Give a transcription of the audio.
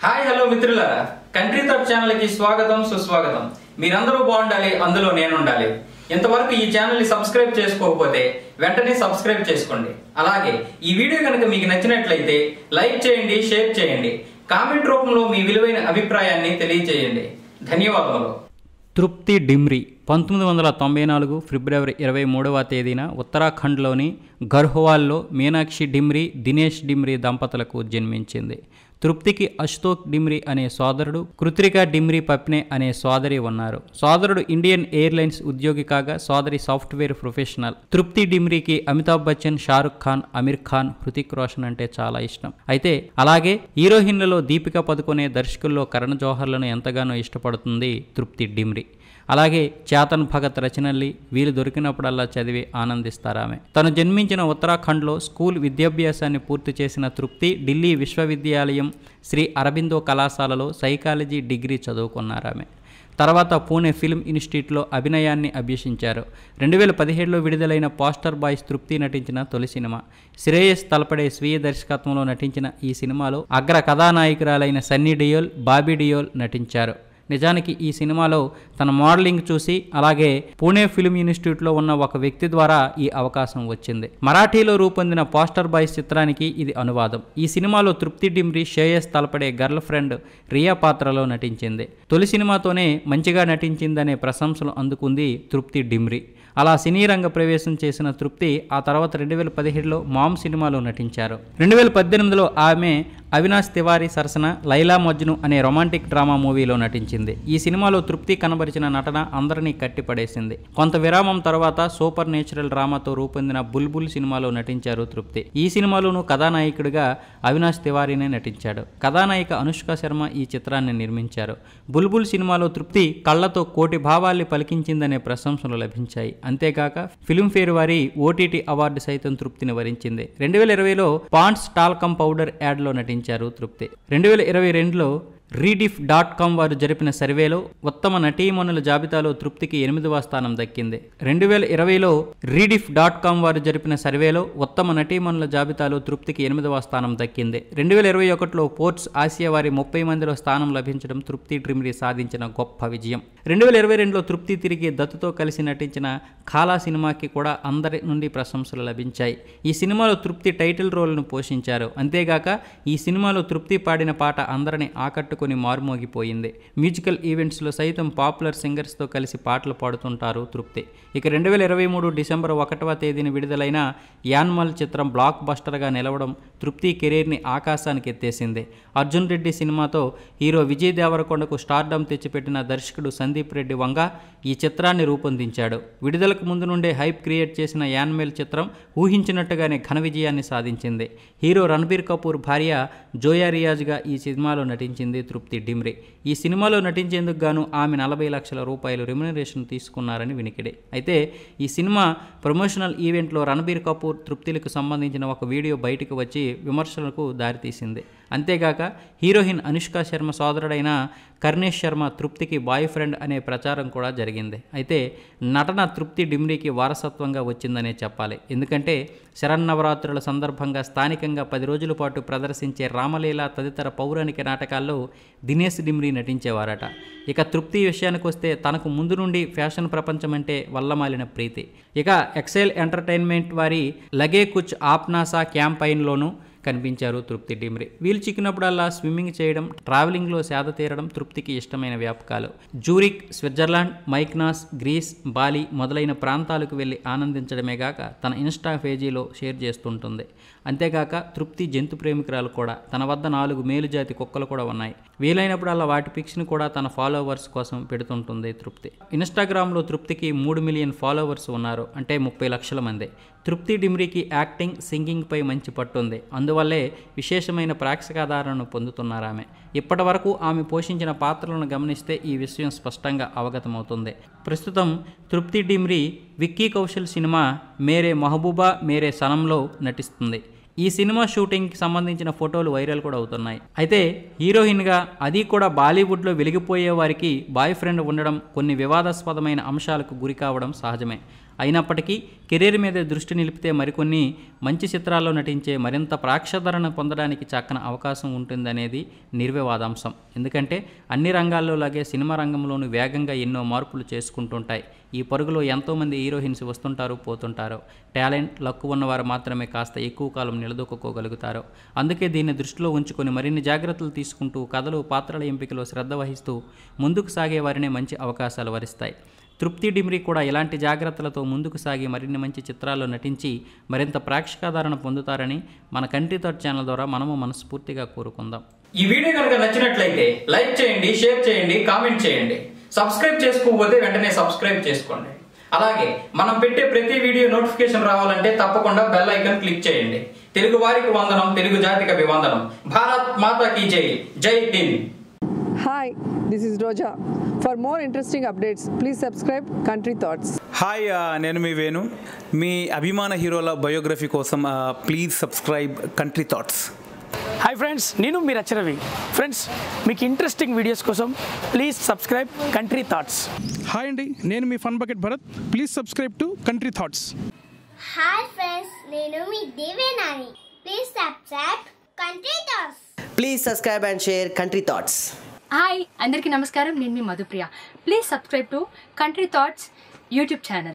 Hi hello మిత్రులారా Country Thoughts channel కి స్వాగతం సుస్వాగతం మీరందరూ బాగుండాలి అందులో నేను ఉండాలి ఇంతవరకు ఈ ఛానల్ ని సబ్స్క్రైబ్ చేసుకోకపోతే వెంటనే సబ్స్క్రైబ్ చేసుకోండి అలాగే ఈ వీడియో కనుక మీకు నచ్చినట్లయితే లైక్ చేయండి షేర్ చేయండి కామెంట్ రూపంలో మీ విలువైన అభిప్రాయాన్ని తెలియజేయండి ధన్యవాదములు తృప్తి డిమ్రీ పంతొమ్మిది వందల తొంభై నాలుగు ఫిబ్రవరి ఇరవై మూడవ తేదీన ఉత్తరాఖండ్లోని గర్హ్వాల్లో మీనాక్షి డిమ్రీ దినేష్ డిమ్రీ దంపతులకు జన్మించింది తృప్తికి అశోక్ డిమ్రీ అనే సోదరుడు కృత్రిక డిమ్రీ పప్నే అనే సోదరి ఉన్నారు సోదరుడు ఇండియన్ ఎయిర్లైన్స్ ఉద్యోగి కాగా సోదరి సాఫ్ట్వేర్ ప్రొఫెషనల్ తృప్తి డిమ్రీకి అమితాబ్ బచ్చన్ షారుఖ్ ఖాన్ అమీర్ ఖాన్ హృతిక్ రోషన్ అంటే చాలా ఇష్టం అయితే అలాగే హీరోయిన్లలో దీపికా పదుకొనే దర్శకుల్లో కరణ్ జోహర్లను ఎంతగానో ఇష్టపడుతుంది తృప్తి డిమ్రీ అలాగే చేతన్ భగత్ రచనల్ని వీలు దొరికినప్పుడల్లా చదివి ఆనందిస్తారామె తను జన్మించిన ఉత్తరాఖండ్లో స్కూల్ విద్యాభ్యాసాన్ని పూర్తి చేసిన తృప్తి ఢిల్లీ విశ్వవిద్యాలయం శ్రీ అరబిందో కళాశాలలో సైకాలజీ డిగ్రీ చదువుకున్నారామె తర్వాత పూణే ఫిల్మ్ ఇన్స్టిట్యూట్లో అభినయాన్ని అభ్యసించారు రెండు వేల పదిహేడులో విడుదలైన పోస్టర్ బాయ్స్ తృప్తి నటించిన తొలి సినిమా శ్రేయస్ తలపడే స్వీయ దర్శకత్వంలో నటించిన ఈ సినిమాలో అగ్ర కథానాయకురాలైన సన్నీ డియోల్ బాబీ డియోల్ నటించారు నిజానికి ఈ సినిమాలో తన మోడలింగ్ చూసి అలాగే పూణే ఫిల్మ్ ఇన్స్టిట్యూట్లో ఉన్న ఒక వ్యక్తి ద్వారా ఈ అవకాశం వచ్చింది మరాఠీలో రూపొందిన పోస్టర్ బాయ్స్ చిత్రానికి ఇది అనువాదం ఈ సినిమాలో తృప్తి డిమ్రి శ్రేయస్ తలపడే గర్ల్ ఫ్రెండ్ రియా పాత్రలో నటించింది తొలి సినిమాతోనే మంచిగా నటించిందనే ప్రశంసలు అందుకుంది తృప్తి డిమ్రి అలా సినీ రంగ ప్రవేశం చేసిన తృప్తి ఆ తర్వాత రెండు వేల పదిహేడులో మామ్ సినిమాలో నటించారు రెండు వేల పద్దెనిమిదిలో ఆమె అవినాష్ తివారీ సరసన లైలా మజ్ను అనే రొమాంటిక్ డ్రామా మూవీలో నటించింది ఈ సినిమాలో తృప్తి కనబరిచిన నటన అందరినీ కట్టిపడేసింది కొంత విరామం తర్వాత సూపర్ నేచురల్ డ్రామాతో రూపొందిన బుల్బుల్ సినిమాలో నటించారు తృప్తి ఈ సినిమాలోనూ కథానాయకుడిగా అవినాష్ తివారీనే నటించాడు కథానాయిక అనుష్క శర్మ ఈ చిత్రాన్ని నిర్మించారు బుల్బుల్ సినిమాలో తృప్తి కళ్లతో కోటి భావాల్ని పలికించిందనే ప్రశంసలు లభించాయి అంతేకాక ఫిల్మ్ఫేర్ వారి ఓటీటీ అవార్డు సైతం తృప్తిని వరించింది రెండు వేల ఇరవైలో పాండ్స్ టాల్కమ్ పౌడర్ యాడ్లో నటించారు తృప్తి రెండు వేల ఇరవై రెండులో రీడిఫ్ డాట్ కామ్ వారు జరిపిన సర్వేలో ఉత్తమ నటీమణుల జాబితాలో తృప్తికి ఎనిమిదవ స్థానం దక్కింది రెండు వేల ఇరవైలో రీడిఫ్ డాట్ కామ్ వారు జరిపిన సర్వేలో ఉత్తమ నటీమణుల జాబితాలో తృప్తికి ఎనిమిదవ స్థానం దక్కింది రెండు వేల ఇరవై ఒకటిలో పోర్ట్స్ ఆసియా వారి ముప్పై మందిలో స్థానం లభించడం తృప్తి ట్రిమ్రీ సాధించిన గొప్ప విజయం రెండు వేల ఇరవై రెండులో తృప్తి తిరిగి దత్తుతో కలిసి నటించిన ఖాలా సినిమాకి కూడా అందరి నుండి ప్రశంసలు లభించాయి ఈ సినిమాలో తృప్తి టైటిల్ రోల్ను పోషించారు అంతేగాక ఈ సినిమాలో తృప్తి పాడిన పాట అందరిని ఆకట్టుకుని మారుమోగిపోయింది మ్యూజికల్ ఈవెంట్స్లో సైతం పాపులర్ సింగర్స్తో కలిసి పాటలు పాడుతుంటారు తృప్తి ఇక రెండు వేల ఇరవై మూడు డిసెంబర్ ఒకటవ తేదీన విడుదలైన యాన్మల్ చిత్రం బ్లాక్ బస్టర్గా నిలవడం తృప్తి కెరీర్ని ఆకాశానికి ఎత్తేసింది అర్జున్ రెడ్డి సినిమాతో హీరో విజయ్ దేవరకొండకు స్టార్డమ్ తెచ్చిపెట్టిన దర్శకుడు సందీప్ రెడ్డి వంగ ఈ చిత్రాన్ని రూపొందించాడు విడుదలకు ముందు నుండే హైప్ క్రియేట్ చేసిన యాన్మెల్ చిత్రం ఊహించినట్టుగానే ఘన విజయాన్ని సాధించింది హీరో రణబీర్ కపూర్ భార్య జోయా రియాజ్గా ఈ సినిమాలో నటించింది తృప్తి డిమ్రి ఈ సినిమాలో నటించేందుకు గాను ఆమె నలభై లక్షల రూపాయలు రెమ్యునరేషన్ తీసుకున్నారని వినికిడే అయితే ఈ సినిమా ప్రమోషనల్ ఈవెంట్లో రణబీర్ కపూర్ తృప్తిలకు సంబంధించిన ఒక వీడియో బయటకు వచ్చి విమర్శలకు దారితీసింది అంతేగాక హీరోయిన్ అనుష్క శర్మ సోదరుడైన కర్ణేష్ శర్మ తృప్తికి బాయ్ ఫ్రెండ్ అనే ప్రచారం కూడా జరిగింది అయితే నటన తృప్తి డిమ్రీకి వారసత్వంగా వచ్చిందనే చెప్పాలి ఎందుకంటే శరన్నవరాత్రుల సందర్భంగా స్థానికంగా పది రోజుల పాటు ప్రదర్శించే రామలీల తదితర పౌరాణిక నాటకాల్లో దినేష్ డిమ్రీ నటించేవారట ఇక తృప్తి విషయానికి వస్తే తనకు ముందు నుండి ఫ్యాషన్ ప్రపంచం అంటే వల్లమాలిన ప్రీతి ఇక ఎక్సెల్ ఎంటర్టైన్మెంట్ వారి లగే కుచ్ ఆప్నాసా క్యాంపైన్లోనూ కనిపించారు తృప్తి డిమ్రి వీలు చిక్కినప్పుడల్లా స్విమ్మింగ్ చేయడం ట్రావెలింగ్లో సేద తీరడం తృప్తికి ఇష్టమైన వ్యాపకాలు Zurich Switzerland Mykonos Greece Bali మొదలైన ప్రాంతాలకు వెళ్ళి ఆనందించడమే గాక తన ఇన్స్టా పేజీలో షేర్ చేస్తుంటుంది అంతేగాక తృప్తి జంతు ప్రేమికురాలు కూడా తన వద్ద నాలుగు మేలుజాతి కుక్కలు కూడా ఉన్నాయి వీలైనప్పుడల్లా వాటి పిక్స్ని కూడా తన ఫాలోవర్స్ కోసం పెడుతుంటుంది తృప్తి ఇన్స్టాగ్రామ్లో తృప్తికి మూడు మిలియన్ ఫాలోవర్స్ ఉన్నారు అంటే ముప్పై లక్షల మంది తృప్తి డిమ్రీకి యాక్టింగ్ సింగింగ్పై మంచి పట్టుంది అందువల్లే విశేషమైన ప్రేక్షకాధారణను పొందుతున్నారు ఆమె ఇప్పటి వరకు ఆమె పోషించిన పాత్రలను గమనిస్తే ఈ విషయం స్పష్టంగా అవగతమవుతుంది ప్రస్తుతం తృప్తి డిమ్రీ విక్కీ కౌశల్ సినిమా మేరే మహబూబా మేరే సనంలో నటిస్తుంది ఈ సినిమా షూటింగ్కి సంబంధించిన ఫోటోలు వైరల్ కూడా అవుతున్నాయి అయితే హీరోయిన్గా అది కూడా బాలీవుడ్లో వెలిగిపోయే వారికి బాయ్ ఫ్రెండ్ ఉండడం కొన్ని వివాదాస్పదమైన అంశాలకు గురి కావడం సహజమే అయినప్పటికీ కెరీర్ మీద దృష్టి నిలిపితే మరికొన్ని మంచి చిత్రాల్లో నటించే మరింత ప్రేక్షధరణ పొందడానికి చక్కన అవకాశం ఉంటుందనేది నిర్వివాదాంశం ఎందుకంటే అన్ని రంగాల్లో లాగే సినిమా రంగంలోనూ వేగంగా ఎన్నో మార్పులు చేసుకుంటుంటాయి ఈ పరుగులో ఎంతోమంది హీరోయిన్స్ వస్తుంటారు పోతుంటారు టాలెంట్ లక్కు ఉన్నవారు మాత్రమే కాస్త ఎక్కువ కాలం నిలదొక్కుకోగలుగుతారు అందుకే దీన్ని దృష్టిలో ఉంచుకొని మరిన్ని జాగ్రత్తలు తీసుకుంటూ కథలు పాత్రల ఎంపికలో శ్రద్ధ వహిస్తూ ముందుకు సాగే వారినే మంచి అవకాశాలు వరిస్తాయి తృప్తి డిమ్రీ కూడా ఇలాంటి జాగ్రత్తలతో ముందుకు సాగి మరిన్ని మంచి చిత్రాల్లో నటించి మరింత ప్రేక్షకాదరణ పొందుతారని మన కంట్రీ థర్డ్ ఛానల్ ద్వారా మనము మనస్ఫూర్తిగా కోరుకుందాం ఈ వీడియో కనుక నచ్చినట్లయితే లైక్ చేయండి షేర్ చేయండి కామెంట్ చేయండి సబ్స్క్రైబ్ చేసుకోకపోతే వెంటనే సబ్స్క్రైబ్ చేసుకోండి అలాగే మనం పెట్టే ప్రతి వీడియో నోటిఫికేషన్ రావాలంటే తప్పకుండా బెల్ ఐకాన్ క్లిక్ చేయండి తెలుగు వారికి వందనం తెలుగు జాతికి అభివందనం భారత్ మాతా కీ జై జై Hind Hi, this is Roja. For more interesting updates, please subscribe Country Thoughts. Hi ఆ, నేను మీ వేణు మీ అభిమాన హీరోల బయోగ్రఫీ కోసం ఆ, please subscribe Country Thoughts hi friends నేను మీ రచరవి ఫ్రెండ్స్ మీకు ఇంట్రెస్టింగ్ వీడియోస్ కోసం please subscribe Country Thoughts hi అండి నేను మీ Fun Bucket Bharath please subscribe to Country Thoughts hi friends నేను మీ Devenani please subscribe Country Thoughts Please subscribe and share Country Thoughts. Hi అందరికీ నమస్కారం నేను మీ Madhupriya please subscribe to Country Thoughts YouTube channel